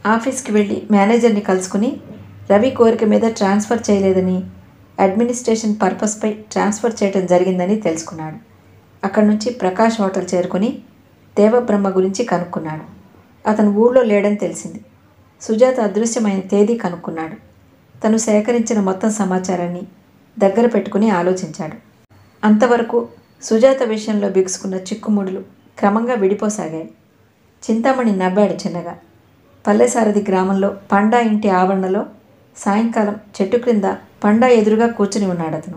ఆఫీస్కి వెళ్ళి మేనేజర్ని కలుసుకుని రవి కోరిక మీద ట్రాన్స్ఫర్ చేయలేదని అడ్మినిస్ట్రేషన్ పర్పస్పై ట్రాన్స్ఫర్ చేయడం జరిగిందని తెలుసుకున్నాడు అక్కడి నుంచి ప్రకాష్ హోటల్ చేరుకుని దేవబ్రహ్మ గురించి కనుక్కున్నాడు అతను ఊళ్ళో లేడని తెలిసింది సుజాత అదృశ్యమైన తేదీ కనుక్కున్నాడు తను సేకరించిన మొత్తం సమాచారాన్ని దగ్గర పెట్టుకుని ఆలోచించాడు అంతవరకు సుజాత విషయంలో బిగుసుకున్న చిక్కుముడులు క్రమంగా విడిపోసాగాయి చింతామణి నవ్వాడు చిన్నగా పల్లెసారథి గ్రామంలో పండా ఇంటి ఆవరణలో సాయంకాలం చెట్టు క్రింద పండా ఎదురుగా కూర్చుని ఉన్నాడు అతను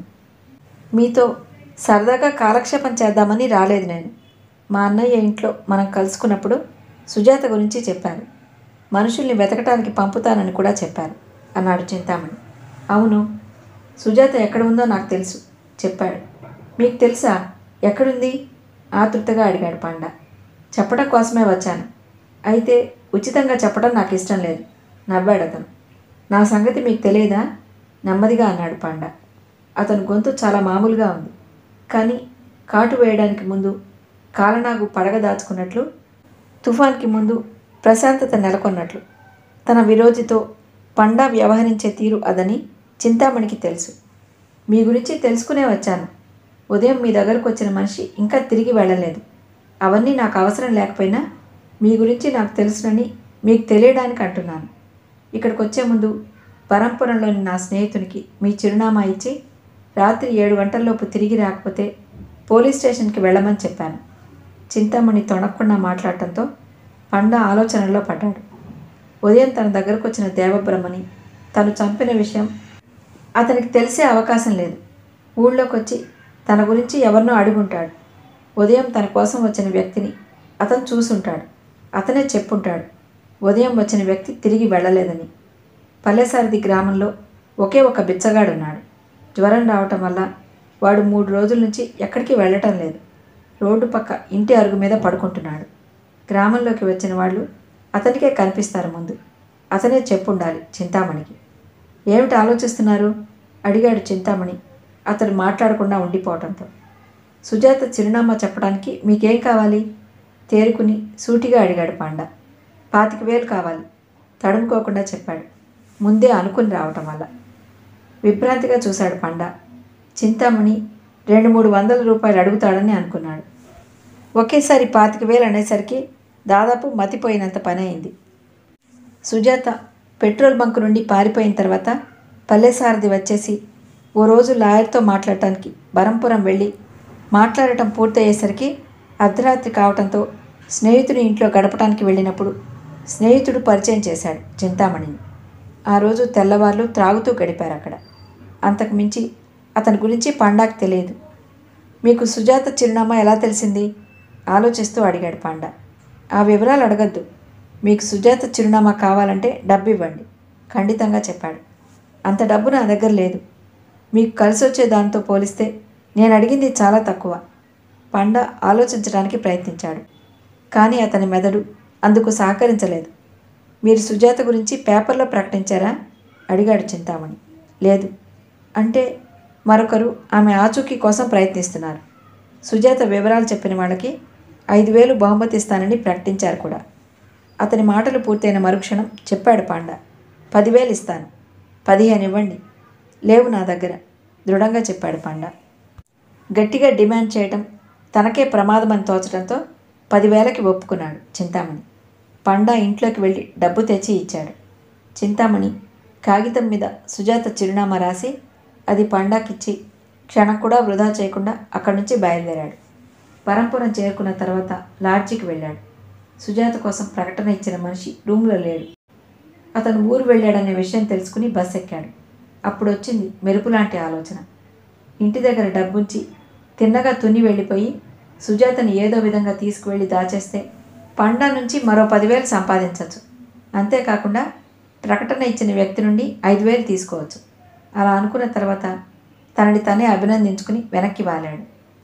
మీతో సరదాగా కాలక్షేపం చేద్దామని రాలేదు నేను మా అన్నయ్య ఇంట్లో మనం కలుసుకున్నప్పుడు సుజాత గురించి చెప్పాను మనుషుల్ని వెతకటానికి పంపుతానని కూడా చెప్పారు అన్నాడు చింతామణి అవును సుజాత ఎక్కడ ఉందో నాకు తెలుసు చెప్పాడు మీకు తెలుసా ఎక్కడుంది ఆతృతగా అడిగాడు పండ చెప్పడం కోసమే వచ్చాను అయితే ఉచితంగా చెప్పడం నాకు ఇష్టం లేదు నవ్వాడు అతను నా సంగతి మీకు తెలియదా నెమ్మదిగా అన్నాడు పండ అతని గొంతు చాలా మామూలుగా ఉంది కానీ కాటు వేయడానికి ముందు కాలనాగు పడగ దాచుకున్నట్లు తుఫాన్కి ముందు ప్రశాంతత నెలకొన్నట్లు తన విరోధితో పండా వ్యవహరించే తీరు అదని చింతామణికి తెలుసు మీ గురించి తెలుసుకునే వచ్చాను ఉదయం మీ దగ్గరకు వచ్చిన మనిషి ఇంకా తిరిగి వెళ్ళలేదు అవన్నీ నాకు అవసరం లేకపోయినా మీ గురించి నాకు తెలుసునని మీకు తెలియడానికి అంటున్నాను ఇక్కడికి వచ్చే ముందు పరంపురంలోని నా స్నేహితునికి మీ చిరునామా ఇచ్చి రాత్రి ఏడు గంటల్లోపు తిరిగి రాకపోతే పోలీస్ స్టేషన్కి వెళ్ళమని చెప్పాను చింతామణి తొణక్కుండా మాట్లాడటంతో పండ ఆలోచనలో పడ్డాడు ఉదయం తన దగ్గరకు వచ్చిన దేవబ్రహ్మని తను చంపిన విషయం అతనికి తెలిసే అవకాశం లేదు ఊళ్ళోకి వచ్చి తన గురించి ఎవరినో అడుగుంటాడు ఉదయం తన కోసం వచ్చిన వ్యక్తిని అతను చూసుంటాడు అతనే చెప్పుంటాడు ఉదయం వచ్చిన వ్యక్తి తిరిగి వెళ్ళలేదని పల్లెసారథి గ్రామంలో ఒకే ఒక బిచ్చగాడున్నాడు జ్వరం రావటం వల్ల వాడు మూడు రోజుల నుంచి ఎక్కడికి వెళ్ళటం లేదు రోడ్డు పక్క ఇంటి అరుగు మీద పడుకుంటున్నాడు గ్రామంలోకి వచ్చిన వాళ్ళు అతనికే కనిపిస్తారు ముందు అతనే చెప్పుండాలి చింతామణికి ఏమిటి ఆలోచిస్తున్నారు అడిగాడు చింతామణి అతడు మాట్లాడకుండా ఉండిపోవటంతో సుజాత చిరునామా చెప్పడానికి మీకేం కావాలి తేరుకుని సూటిగా అడిగాడు పాండ పాతిక వేలు కావాలి తడుముకోకుండా చెప్పాడు ముందే అనుకుని రావటం వల్ల విభ్రాంతిగా చూశాడు పండ చింతామణి రెండు మూడు వందల రూపాయలు అడుగుతాడని అనుకున్నాడు ఒకేసారి పాతిక వేలు అనేసరికి దాదాపు మతిపోయినంత పని అయింది సుజాత పెట్రోల్ బంక్ నుండి పారిపోయిన తర్వాత పల్లెసారథి వచ్చేసి ఓ రోజు లాయర్తో మాట్లాడటానికి బరంపురం వెళ్ళి మాట్లాడటం పూర్తయ్యేసరికి అర్ధరాత్రి కావటంతో స్నేహితుని ఇంట్లో గడపడానికి వెళ్ళినప్పుడు స్నేహితుడు పరిచయం చేశాడు చింతామణిని ఆ రోజు తెల్లవార్లు త్రాగుతూ గడిపారు అక్కడ అంతకు మించి అతని గురించి పండాకు తెలియదు మీకు సుజాత చిరునామా ఎలా తెలిసింది ఆలోచిస్తూ అడిగాడు పాండా ఆ వివరాలు అడగద్దు మీకు సుజాత చిరునామా కావాలంటే డబ్బు ఇవ్వండి ఖండితంగా చెప్పాడు అంత డబ్బు నా దగ్గర లేదు మీకు కలిసి వచ్చే దాంతో పోలిస్తే నేను అడిగింది చాలా తక్కువ పండ ఆలోచించడానికి ప్రయత్నించాడు కానీ అతని మెదడు అందుకు సహకరించలేదు మీరు సుజాత గురించి పేపర్లో ప్రకటించారా అడిగాడు చింతామణి లేదు అంటే మరొకరు ఆమె ఆచూకీ కోసం ప్రయత్నిస్తున్నారు సుజాత వివరాలు చెప్పిన వాళ్ళకి ఐదు వేలు బహుమతి ఇస్తానని ప్రకటించారు కూడా అతని మాటలు పూర్తయిన మరుక్షణం చెప్పాడు పాండ పదివేలు ఇస్తాను పదిహేను ఇవ్వండి లేవు నా దగ్గర దృఢంగా చెప్పాడు పాండ గట్టిగా డిమాండ్ చేయటం తనకే ప్రమాదమని తోచడంతో పదివేలకి ఒప్పుకున్నాడు చింతామణి పండా ఇంట్లోకి వెళ్ళి డబ్బు తెచ్చి ఇచ్చాడు చింతామణి కాగితం మీద సుజాత చిరునామా రాసి అది పండాకిచ్చి క్షణం కూడా వృధా చేయకుండా అక్కడి నుంచి బయలుదేరాడు పరంపురం చేరుకున్న తర్వాత లాడ్జికి వెళ్ళాడు సుజాత కోసం ప్రకటన ఇచ్చిన మనిషి రూమ్లో లేడు అతను ఊరు వెళ్ళాడనే విషయం తెలుసుకుని బస్ ఎక్కాడు అప్పుడు వచ్చింది మెరుపు లాంటి ఆలోచన ఇంటి దగ్గర డబ్బుంచి తిన్నగా తుని వెళ్ళిపోయి సుజాతని ఏదో విధంగా తీసుకువెళ్ళి దాచేస్తే పండా నుంచి మరో పదివేలు సంపాదించవచ్చు అంతేకాకుండా ప్రకటన ఇచ్చిన వ్యక్తి నుండి ఐదు వేలు తీసుకోవచ్చు అలా అనుకున్న తర్వాత తనని తనే అభినందించుకుని వెనక్కి వాలాడు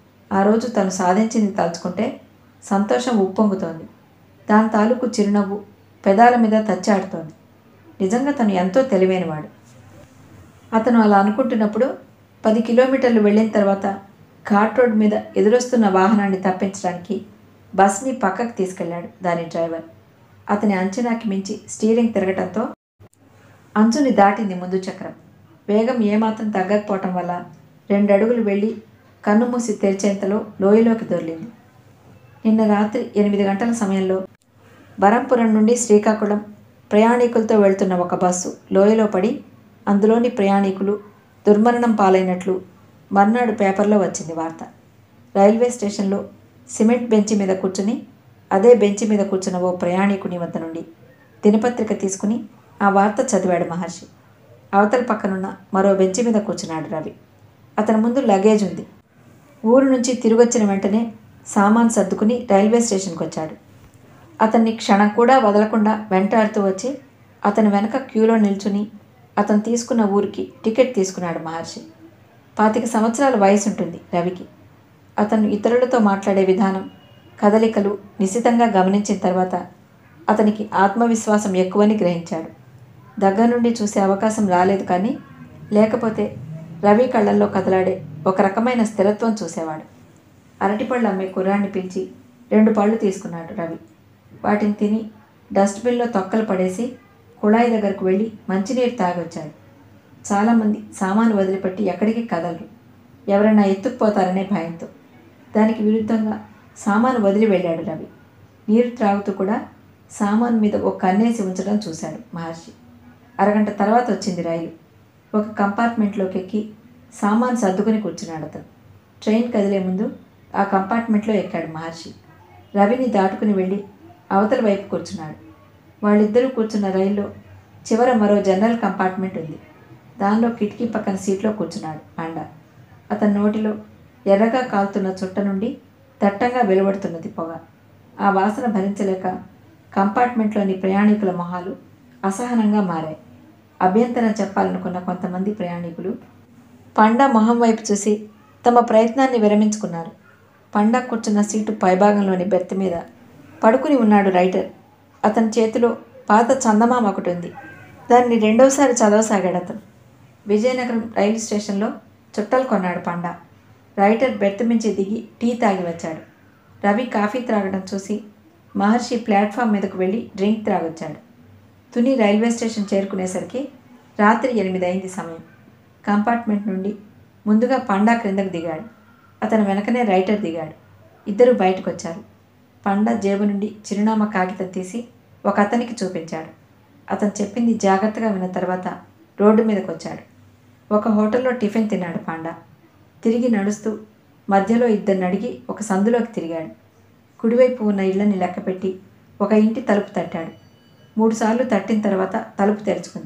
ఆ రోజు తను సాధించింది తలుచుకుంటే సంతోషం ఉప్పొంగుతోంది దాని తాలూకు చిరునవ్వు పెదాల మీద తచ్చాడుతోంది నిజంగా తను ఎంతో తెలివైనవాడు అతను అలా అనుకుంటున్నప్పుడు పది కిలోమీటర్లు వెళ్ళిన తర్వాత ఘాట్ రోడ్ మీద ఎదురొస్తున్న వాహనాన్ని తప్పించడానికి బస్ని పక్కకు తీసుకెళ్ళాడు దాని డ్రైవర్ అతని అంచనాకి మించి స్టీరింగ్ తిరగటంతో అంచుని దాటింది ముందు చక్రం వేగం ఏమాత్రం తగ్గకపోవటం వల్ల రెండు అడుగులు వెళ్ళి కన్ను మూసి తెరిచేంతలో లోయలోకి దొర్లింది నిన్న రాత్రి ఎనిమిది గంటల సమయంలో బరంపురం నుండి శ్రీకాకుళం ప్రయాణికులతో వెళ్తున్న ఒక బస్సు లోయలో పడి అందులోని ప్రయాణికులు దుర్మరణం పాలైనట్లు మర్నాడు పేపర్లో వచ్చింది వార్త రైల్వే స్టేషన్లో సిమెంట్ బెంచి మీద కూర్చుని అదే బెంచి మీద కూర్చున్న ఓ ప్రయాణికుని వద్ద నుండి దినపత్రిక తీసుకుని ఆ వార్త చదివాడు మహర్షి అవతల పక్కనున్న మరో బెంచి మీద కూర్చున్నాడు రవి అతని ముందు లగేజ్ ఉంది ఊరు నుంచి తిరిగొచ్చిన వెంటనే సామాన్ సర్దుకుని రైల్వే స్టేషన్కి వచ్చాడు అతన్ని క్షణం కూడా వదలకుండా వెంటాడుతూ వచ్చి అతని వెనక క్యూలో నిల్చుని అతను తీసుకున్న ఊరికి టికెట్ తీసుకున్నాడు మహర్షి పాతిక సంవత్సరాల వయసు ఉంటుంది రవికి అతను ఇతరులతో మాట్లాడే విధానం కదలికలు నిశితంగా గమనించిన తర్వాత అతనికి ఆత్మవిశ్వాసం ఎక్కువని గ్రహించాడు దగ్గర నుండి చూసే అవకాశం రాలేదు కానీ లేకపోతే రవి కళ్ళల్లో కదలాడే ఒక రకమైన స్థిరత్వం చూసేవాడు అరటిపళ్ళు అమ్మే కుర్రాన్ని పిలిచి రెండు పళ్ళు తీసుకున్నాడు రవి వాటిని తిని డస్ట్బిన్లో తొక్కలు పడేసి కుళాయి దగ్గరకు వెళ్ళి మంచినీరు తాగొచ్చాడు చాలామంది సామాను వదిలిపెట్టి ఎక్కడికి కదలరు ఎవరైనా ఎత్తుకుపోతారనే భయంతో దానికి విరుద్ధంగా సామాను వదిలి వెళ్ళాడు రవి నీరు త్రాగుతూ కూడా సామాను మీద ఒక కన్నేసి ఉంచడం చూశాడు మహర్షి అరగంట తర్వాత వచ్చింది రైలు ఒక కంపార్ట్మెంట్లోకి ఎక్కి సామాన్ సర్దుకుని కూర్చున్నాడు అతను ట్రైన్ కదిలే ముందు ఆ కంపార్ట్మెంట్లో ఎక్కాడు మహర్షి రవిని దాటుకుని వెళ్ళి అవతల వైపు కూర్చున్నాడు వాళ్ళిద్దరూ కూర్చున్న రైల్లో చివర మరో జనరల్ కంపార్ట్మెంట్ ఉంది దానిలో కిటికీ పక్కన సీట్లో కూర్చున్నాడు పాండా అతని నోటిలో ఎర్రగా కాలుతున్న చుట్ట నుండి దట్టంగా వెలువడుతున్నది పొగ ఆ వాసన భరించలేక కంపార్ట్మెంట్లోని ప్రయాణికుల మొహాలు అసహనంగా మారాయి అభ్యంతరం చెప్పాలనుకున్న కొంతమంది ప్రయాణికులు పండా మొహం వైపు చూసి తమ ప్రయత్నాన్ని విరమించుకున్నారు పండా కూర్చున్న సీటు పైభాగంలోని బెర్త్ మీద పడుకుని ఉన్నాడు రైటర్ అతని చేతిలో పాత చందమామ ఒకటి ఉంది దాన్ని రెండోసారి చదవసాగాడు అతను విజయనగరం రైలు స్టేషన్లో చుట్టలు కొన్నాడు పండా రైటర్ బెర్త్ మించి దిగి టీ తాగి వచ్చాడు రవి కాఫీ త్రాగడం చూసి మహర్షి ప్లాట్ఫామ్ మీదకు వెళ్ళి డ్రింక్ త్రాగొచ్చాడు తుని రైల్వే స్టేషన్ చేరుకునేసరికి రాత్రి ఎనిమిది అయింది సమయం కంపార్ట్మెంట్ నుండి ముందుగా పండా క్రిందకు దిగాడు అతని వెనకనే రైటర్ దిగాడు ఇద్దరు బయటకు వచ్చారు పండా జేబు నుండి చిరునామా కాగితం తీసి ఒక అతనికి చూపించాడు అతను చెప్పింది జాగ్రత్తగా విన్న తర్వాత రోడ్డు మీదకి వచ్చాడు ఒక హోటల్లో టిఫిన్ తిన్నాడు పాండా తిరిగి నడుస్తూ మధ్యలో ఇద్దరిని అడిగి ఒక సందులోకి తిరిగాడు కుడివైపు ఉన్న ఇళ్ళని లెక్కపెట్టి ఒక ఇంటి తలుపు తట్టాడు మూడుసార్లు తట్టిన తర్వాత తలుపు తెరుచుకుంది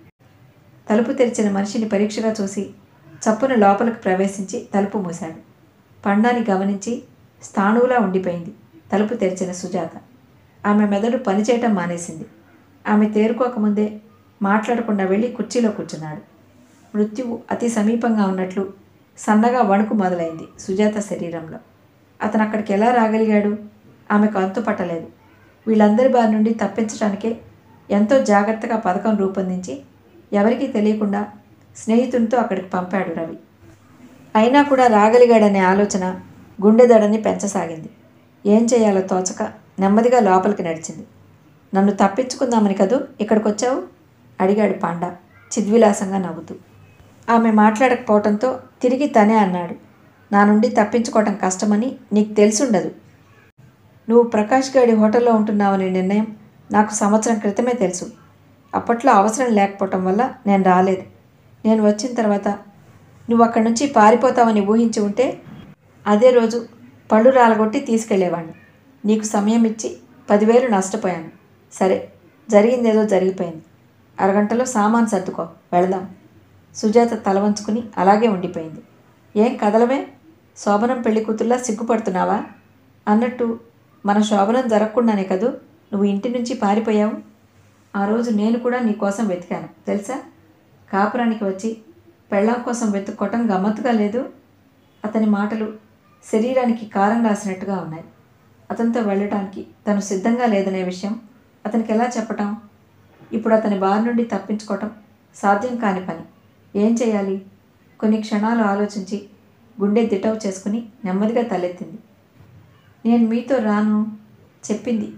తలుపు తెరిచిన మనిషిని పరీక్షగా చూసి చప్పున లోపలికి ప్రవేశించి తలుపు మూశాడు పండాని గమనించి స్థాణువులా ఉండిపోయింది తలుపు తెరిచిన సుజాత ఆమె మెదడు పనిచేయటం మానేసింది ఆమె తేరుకోకముందే మాట్లాడకుండా వెళ్ళి కుర్చీలో కూర్చున్నాడు మృత్యువు అతి సమీపంగా ఉన్నట్లు సన్నగా వణుకు మొదలైంది సుజాత శరీరంలో అతను అక్కడికి ఎలా రాగలిగాడు ఆమెకు అంతు పట్టలేదు వీళ్ళందరి బారి నుండి తప్పించడానికే ఎంతో జాగ్రత్తగా పథకం రూపొందించి ఎవరికీ తెలియకుండా స్నేహితునితో అక్కడికి పంపాడు రవి అయినా కూడా రాగలిగాడనే ఆలోచన గుండెదడని పెంచసాగింది ఏం చేయాలో తోచక నెమ్మదిగా లోపలికి నడిచింది నన్ను తప్పించుకుందామని కదూ ఇక్కడికి వచ్చావు అడిగాడు పాండా చిద్విలాసంగా నవ్వుతూ ఆమె మాట్లాడకపోవటంతో తిరిగి తనే అన్నాడు నా నుండి తప్పించుకోవటం కష్టమని నీకు తెలిసుండదు నువ్వు ప్రకాష్ గాడి హోటల్లో ఉంటున్నావనే నిర్ణయం నాకు సంవత్సరం క్రితమే తెలుసు అప్పట్లో అవసరం లేకపోవటం వల్ల నేను రాలేదు నేను వచ్చిన తర్వాత నువ్వు అక్కడి నుంచి పారిపోతావని ఊహించి ఉంటే అదే రోజు పళ్ళు రాలగొట్టి తీసుకెళ్లేవాడిని నీకు సమయం ఇచ్చి పదివేలు నష్టపోయాను సరే జరిగిందేదో జరిగిపోయింది అరగంటలో సామాన్ సర్దుకో వెళదాం సుజాత తల వంచుకుని అలాగే ఉండిపోయింది ఏం కదలవే శోభనం పెళ్లి కూతుర్లా సిగ్గుపడుతున్నావా అన్నట్టు మన శోభనం జరగకుండానే కదూ నువ్వు ఇంటి నుంచి పారిపోయావు ఆ రోజు నేను కూడా నీ కోసం వెతికాను తెలుసా కాపురానికి వచ్చి పెళ్ళాం కోసం వెతుక్కోవటం గమ్మత్తుగా లేదు అతని మాటలు శరీరానికి కారం రాసినట్టుగా ఉన్నాయి అతనితో వెళ్ళటానికి తను సిద్ధంగా లేదనే విషయం అతనికి ఎలా చెప్పటం ఇప్పుడు అతని బారి నుండి తప్పించుకోవటం సాధ్యం కాని పని ఏం చేయాలి కొన్ని క్షణాలు ఆలోచించి గుండె దిటవు చేసుకుని నెమ్మదిగా తలెత్తింది నేను మీతో రాను చెప్పింది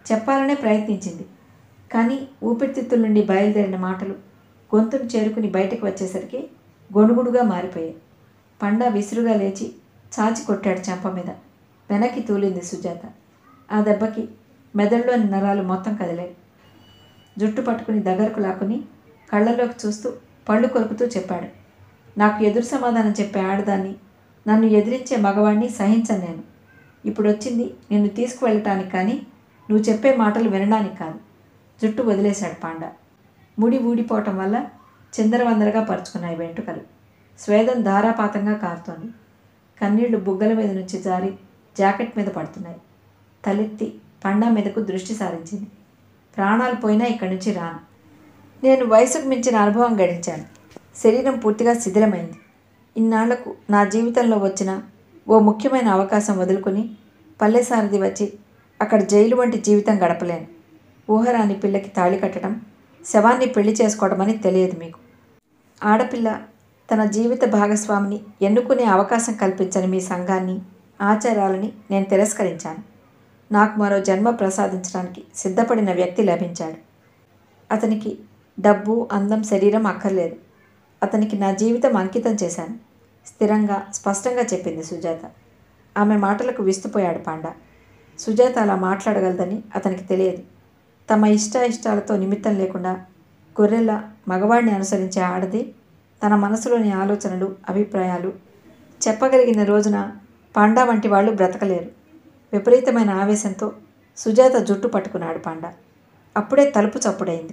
చెప్పాలనే ప్రయత్నించింది కానీ ఊపిరితిత్తుల నుండి బయలుదేరిన మాటలు గొంతును చేరుకుని బయటకు వచ్చేసరికి గొణుగుడుగా మారిపోయాయి పండా విసురుగా లేచి చాచి కొట్టాడు చెంప మీద వెనక్కి తూలింది సుజాత ఆ దెబ్బకి మెదడులోని నరాలు మొత్తం కదిలాయి జుట్టు పట్టుకుని దగ్గరకు లాక్కుని కళ్ళలోకి చూస్తూ పళ్ళు కొరుకుతూ చెప్పాడు నాకు ఎదురు సమాధానం చెప్పే ఆడదాన్ని నన్ను ఎదిరించే మగవాణ్ణి సహించను నేను ఇప్పుడు వచ్చింది నిన్ను తీసుకువెళ్ళటానికి కానీ నువ్వు చెప్పే మాటలు వినడానికి కాదు జుట్టు వదిలేశాడు పాండా ముడి ఊడిపోవటం వల్ల చిందరవందరగా పరుచుకున్నాయి వెంట్రుకలు స్వేదం ధారాపాతంగా కారుతోంది కన్నీళ్లు బుగ్గల మీద నుంచి జారి జాకెట్ మీద పడుతున్నాయి తలెత్తి పండా మీదకు దృష్టి సారించింది ప్రాణాలు పోయినా ఇక్కడి నుంచి రాను నేను వయసుకు మించిన అనుభవం గడించాను శరీరం పూర్తిగా శిథిలమైంది ఇన్నాళ్లకు నా జీవితంలో వచ్చిన ఓ ముఖ్యమైన అవకాశం వదులుకొని పల్లెసారథి వచ్చి అక్కడ జైలు వంటి జీవితం గడపలేను ఊహరాని పిల్లకి తాళి కట్టడం శవాన్ని పెళ్లి చేసుకోవడమని తెలియదు మీకు ఆడపిల్ల తన జీవిత భాగస్వామిని ఎన్నుకునే అవకాశం కల్పించని మీ సంఘాన్ని ఆచారాలని నేను తిరస్కరించాను నాకు మరో జన్మ ప్రసాదించడానికి సిద్ధపడిన వ్యక్తి లభించాడు అతనికి డబ్బు అందం శరీరం అక్కర్లేదు అతనికి నా జీవితం అంకితం చేశాను స్థిరంగా స్పష్టంగా చెప్పింది సుజాత ఆమె మాటలకు విస్తుపోయాడు పాండా సుజాత అలా మాట్లాడగలదని అతనికి తెలియదు తమ ఇష్ట ఇష్టాలతో నిమిత్తం లేకుండా గొర్రెల మగవాడిని అనుసరించే ఆడది తన మనసులోని ఆలోచనలు అభిప్రాయాలు చెప్పగలిగిన రోజున పాండా వంటి వాళ్ళు బ్రతకలేరు విపరీతమైన ఆవేశంతో సుజాత జుట్టు పట్టుకున్నాడు పాండా అప్పుడే తలుపు చప్పుడైంది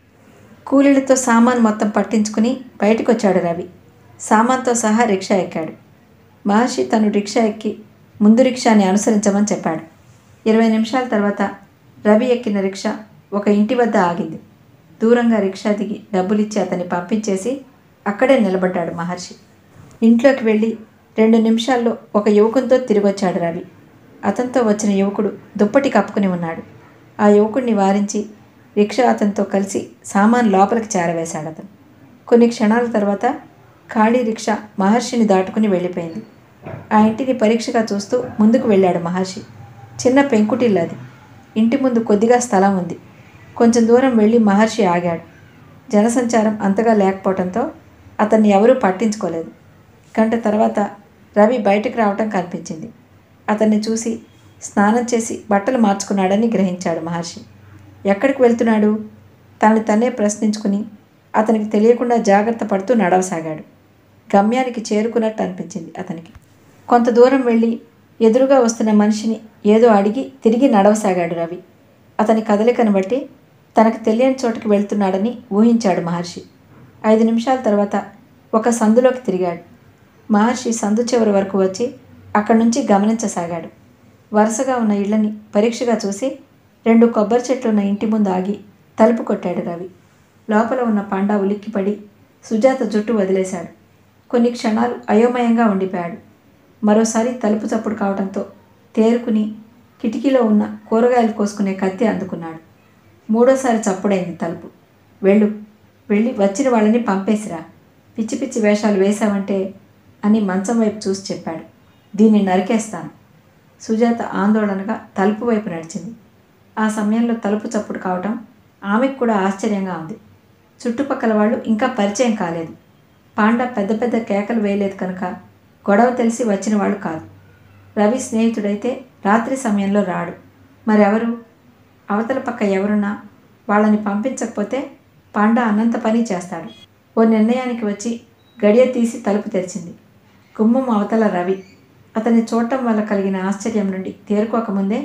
కూలీలతో సామాన్ మొత్తం పట్టించుకుని బయటకు వచ్చాడు రవి సామాన్తో సహా రిక్షా ఎక్కాడు మహర్షి తను రిక్షా ఎక్కి ముందు రిక్షాని అనుసరించమని చెప్పాడు ఇరవై నిమిషాల తర్వాత రవి ఎక్కిన రిక్షా ఒక ఇంటి వద్ద ఆగింది దూరంగా రిక్షా దిగి డబ్బులిచ్చి అతన్ని పంపించేసి అక్కడే నిలబడ్డాడు మహర్షి ఇంట్లోకి వెళ్ళి రెండు నిమిషాల్లో ఒక యువకునితో తిరిగొచ్చాడు రవి అతనితో వచ్చిన యువకుడు దుప్పటి కప్పుకుని ఉన్నాడు ఆ యువకుడిని వారించి రిక్షా అతనితో కలిసి సామాన్ లోపలికి చేరవేశాడు అతను కొన్ని క్షణాల తర్వాత ఖాళీ రిక్షా మహర్షిని దాటుకుని వెళ్ళిపోయింది ఆ ఇంటిని పరీక్షగా చూస్తూ ముందుకు వెళ్ళాడు మహర్షి చిన్న పెంకుటిల్లు అది ఇంటి ముందు కొద్దిగా స్థలం ఉంది కొంచెం దూరం వెళ్ళి మహర్షి ఆగాడు జనసంచారం అంతగా లేకపోవడంతో అతన్ని ఎవరూ పట్టించుకోలేదు గంట తర్వాత రవి బయటకు రావటం కనిపించింది అతన్ని చూసి స్నానం చేసి బట్టలు మార్చుకున్నాడని గ్రహించాడు మహర్షి ఎక్కడికి వెళ్తున్నాడు తనని తనే ప్రశ్నించుకుని అతనికి తెలియకుండా జాగ్రత్త పడుతూ నడవసాగాడు గమ్యానికి చేరుకున్నట్టు అనిపించింది అతనికి కొంత దూరం వెళ్ళి ఎదురుగా వస్తున్న మనిషిని ఏదో అడిగి తిరిగి నడవసాగాడు రవి అతని కదలికను బట్టి తనకు తెలియని చోటుకి వెళ్తున్నాడని ఊహించాడు మహర్షి ఐదు నిమిషాల తర్వాత ఒక సందులోకి తిరిగాడు మహర్షి సందు చివరి వరకు వచ్చి అక్కడి నుంచి గమనించసాగాడు వరుసగా ఉన్న ఇళ్ళని పరీక్షగా చూసి రెండు కొబ్బరి చెట్లు ఉన్న ఇంటి ముందు ఆగి తలుపు కొట్టాడు రవి లోపల ఉన్న పండా ఉలిక్కిపడి సుజాత జుట్టు వదిలేశాడు కొన్ని క్షణాలు అయోమయంగా ఉండిపోయాడు మరోసారి తలుపు చప్పుడు కావడంతో తేరుకుని కిటికీలో ఉన్న కూరగాయలు కోసుకునే కత్తి అందుకున్నాడు మూడోసారి చప్పుడైంది తలుపు వెళ్ళు వెళ్ళి వచ్చిన వాళ్ళని పంపేసిరా పిచ్చి పిచ్చి వేషాలు వేశావంటే అని మంచం వైపు చూసి చెప్పాడు దీన్ని నరికేస్తాను సుజాత ఆందోళనగా తలుపు వైపు నడిచింది ఆ సమయంలో తలుపు చప్పుడు కావటం ఆమెకు కూడా ఆశ్చర్యంగా ఉంది చుట్టుపక్కల వాళ్ళు ఇంకా పరిచయం కాలేదు పాండా పెద్ద పెద్ద కేకలు వేయలేదు కనుక గొడవ తెలిసి వచ్చిన వాళ్ళు కాదు రవి స్నేహితుడైతే రాత్రి సమయంలో రాడు మరెవరు అవతల పక్క ఎవరున్నా వాళ్ళని పంపించకపోతే పాండా అన్నంత పని చేస్తాడు ఓ నిర్ణయానికి వచ్చి గడియ తీసి తలుపు తెరిచింది గుమ్మం అవతల రవి అతన్ని చూడటం వల్ల కలిగిన ఆశ్చర్యం నుండి తేరుకోకముందే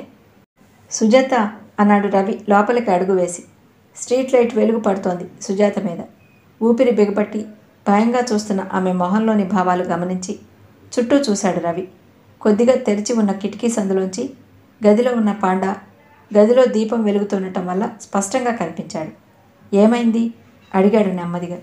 సుజాత అన్నాడు రవి లోపలికి అడుగు వేసి స్ట్రీట్ లైట్ వెలుగు పడుతోంది సుజాత మీద ఊపిరి బిగపట్టి భయంగా చూస్తున్న ఆమె మొహంలోని భావాలు గమనించి చుట్టూ చూశాడు రవి కొద్దిగా తెరిచి ఉన్న కిటికీ సందులోంచి గదిలో ఉన్న పాండా గదిలో దీపం వెలుగుతుండటం వల్ల స్పష్టంగా కనిపించాడు ఏమైంది అడిగాడు నెమ్మదిగా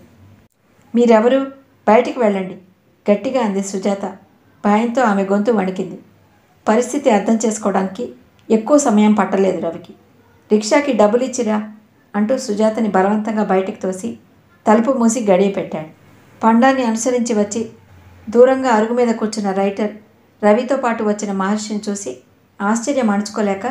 మీరెవరు బయటికి వెళ్ళండి గట్టిగా అంది సుజాత భయంతో ఆమె గొంతు వణికింది పరిస్థితి అర్థం చేసుకోవడానికి ఎక్కువ సమయం పట్టలేదు రవికి రిక్షాకి డబ్బులు ఇచ్చిరా అంటూ సుజాతని బలవంతంగా బయటికి తోసి తలుపు మూసి గడియ పెట్టాడు పండాన్ని అనుసరించి వచ్చి దూరంగా అరుగు మీద కూర్చున్న రైటర్ రవితో పాటు వచ్చిన మహర్షిని చూసి ఆశ్చర్యం అణుచుకోలేక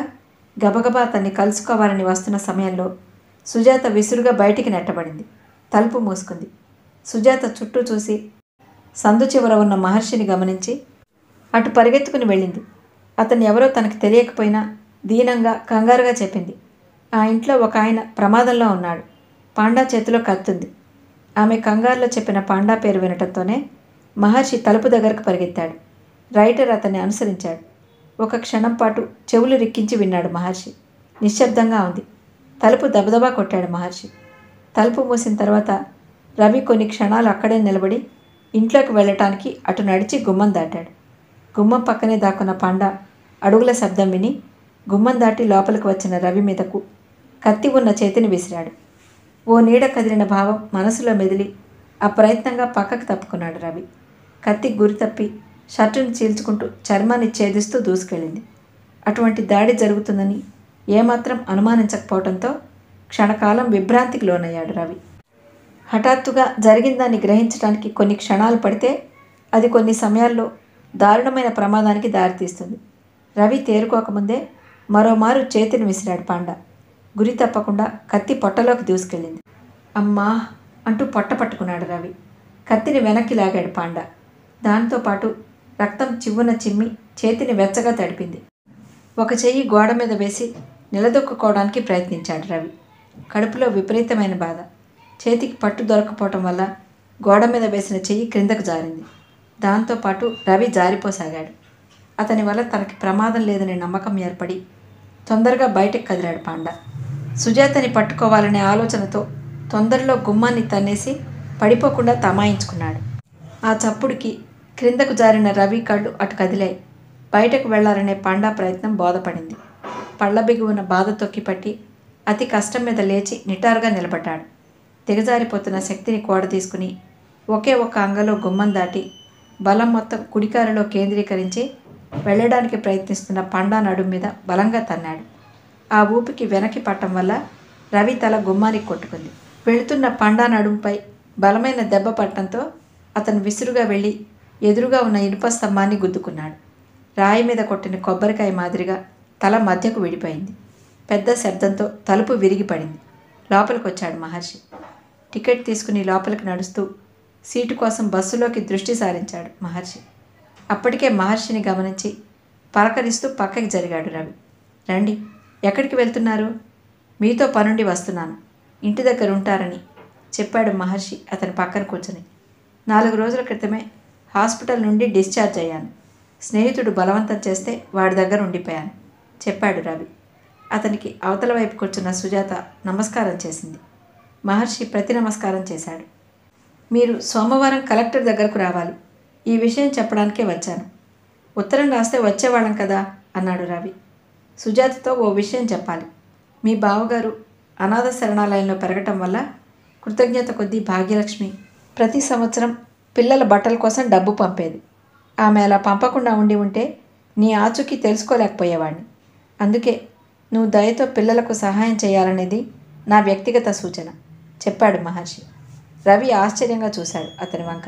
గబగబా అతన్ని కలుసుకోవాలని వస్తున్న సమయంలో సుజాత విసురుగా బయటికి నెట్టబడింది తలుపు మూసుకుంది సుజాత చుట్టూ చూసి సందు చివర ఉన్న మహర్షిని గమనించి అటు పరిగెత్తుకుని వెళ్ళింది అతను ఎవరో తనకు తెలియకపోయినా దీనంగా కంగారుగా చెప్పింది ఆ ఇంట్లో ఒక ఆయన ప్రమాదంలో ఉన్నాడు పాండా చేతిలో కత్తుంది ఆమె కంగారులో చెప్పిన పాండా పేరు వినటంతోనే మహర్షి తలుపు దగ్గరకు పరిగెత్తాడు రైటర్ అతన్ని అనుసరించాడు ఒక క్షణం పాటు చెవులు రిక్కించి విన్నాడు మహర్షి నిశ్శబ్దంగా ఉంది తలుపు దబదబా కొట్టాడు మహర్షి తలుపు మూసిన తర్వాత రవి కొన్ని క్షణాలు అక్కడే నిలబడి ఇంట్లోకి వెళ్ళటానికి అటు నడిచి గుమ్మం దాటాడు గుమ్మం పక్కనే దాక్కున్న పండ అడుగుల శబ్దం విని గుమ్మం దాటి లోపలికి వచ్చిన రవి మీదకు కత్తి ఉన్న చేతిని విసిరాడు ఓ నీడ కదిలిన భావం మనసులో మెదిలి అప్రయత్నంగా పక్కకు తప్పుకున్నాడు రవి కత్తి గురి తప్పి షర్టును చీల్చుకుంటూ చర్మాన్ని ఛేదిస్తూ దూసుకెళ్ళింది అటువంటి దాడి జరుగుతుందని ఏమాత్రం అనుమానించకపోవడంతో క్షణకాలం విభ్రాంతికి లోనయ్యాడు రవి హఠాత్తుగా జరిగిందాన్ని గ్రహించడానికి కొన్ని క్షణాలు పడితే అది కొన్ని సమయాల్లో దారుణమైన ప్రమాదానికి దారితీస్తుంది రవి తేరుకోకముందే మరోమారు చేతిని విసిరాడు పాండ గురి తప్పకుండా కత్తి పొట్టలోకి దూసుకెళ్ళింది అమ్మా అంటూ పొట్ట పట్టుకున్నాడు రవి కత్తిని వెనక్కి లాగాడు పాండ దాంతోపాటు రక్తం చివ్వున చిమ్మి చేతిని వెచ్చగా తడిపింది ఒక చెయ్యి గోడ మీద వేసి నిలదొక్కుకోవడానికి ప్రయత్నించాడు రవి కడుపులో విపరీతమైన బాధ చేతికి పట్టు దొరకపోవటం వల్ల గోడ మీద వేసిన చెయ్యి క్రిందకు జారింది దాంతోపాటు రవి జారిపోసాగాడు అతని వల్ల తనకి ప్రమాదం లేదనే నమ్మకం ఏర్పడి తొందరగా బయటకు కదిలాడు పాండ సుజాతని పట్టుకోవాలనే ఆలోచనతో తొందరలో గుమ్మాన్ని తన్నేసి పడిపోకుండా తమాయించుకున్నాడు ఆ చప్పుడుకి క్రిందకు జారిన రవి కళ్ళు అటు కదిలాయి బయటకు వెళ్లాలనే పాండా ప్రయత్నం బోధపడింది పళ్ళ బిగువున బాధ తొక్కిపట్టి అతి కష్టం మీద లేచి నిటారుగా నిలబడ్డాడు దిగజారిపోతున్న శక్తిని కూడ తీసుకుని ఒకే ఒక్క అంగలో గుమ్మం దాటి బలం మొత్తం కుడికారులో కేంద్రీకరించి వెళ్ళడానికి ప్రయత్నిస్తున్న పండా నడుం మీద బలంగా తన్నాడు ఆ ఊపికి వెనక్కి పట్టం వల్ల రవి తల గుమ్మానికి కొట్టుకుంది వెళుతున్న పండా నడుంపై బలమైన దెబ్బ పట్టడంతో అతను విసురుగా వెళ్ళి ఎదురుగా ఉన్న ఇనుప స్తంభాన్ని గుద్దుకున్నాడు రాయి మీద కొట్టిన కొబ్బరికాయ మాదిరిగా తల మధ్యకు విడిపోయింది పెద్ద శబ్దంతో తలుపు విరిగి పడింది లోపలికి వచ్చాడు మహర్షి టికెట్ తీసుకుని లోపలికి నడుస్తూ సీటు కోసం బస్సులోకి దృష్టి సారించాడు మహర్షి అప్పటికే మహర్షిని గమనించి పలకరిస్తూ పక్కకి జరిగాడు రవి రండి ఎక్కడికి వెళ్తున్నారు మీతో పనుండి వస్తున్నాను ఇంటి దగ్గర ఉంటారని చెప్పాడు మహర్షి అతని పక్కన కూర్చొని నాలుగు రోజుల క్రితమే హాస్పిటల్ నుండి డిశ్చార్జ్ అయ్యాను స్నేహితుడు బలవంతం చేస్తే వాడి దగ్గర ఉండిపోయాను చెప్పాడు రవి అతనికి అవతల వైపు కూర్చున్న సుజాత నమస్కారం చేసింది మహర్షి ప్రతి నమస్కారం చేశాడు మీరు సోమవారం కలెక్టర్ దగ్గరకు రావాలి ఈ విషయం చెప్పడానికే వచ్చాను ఉత్తరం రాస్తే వచ్చేవాళ్ళం కదా అన్నాడు రవి సుజాతతో ఓ విషయం చెప్పాలి మీ బావగారు అనాథ శరణాలయంలో పెరగటం వల్ల కృతజ్ఞత కొద్దీ భాగ్యలక్ష్మి ప్రతి సంవత్సరం పిల్లల బట్టల కోసం డబ్బు పంపేది ఆమె అలా పంపకుండా ఉండి ఉంటే నీ ఆచూకీ తెలుసుకోలేకపోయేవాడిని అందుకే నువ్వు దయతో పిల్లలకు సహాయం చేయాలనేది నా వ్యక్తిగత సూచన చెప్పాడు మహర్షి రవి ఆశ్చర్యంగా చూశాడు అతని వంక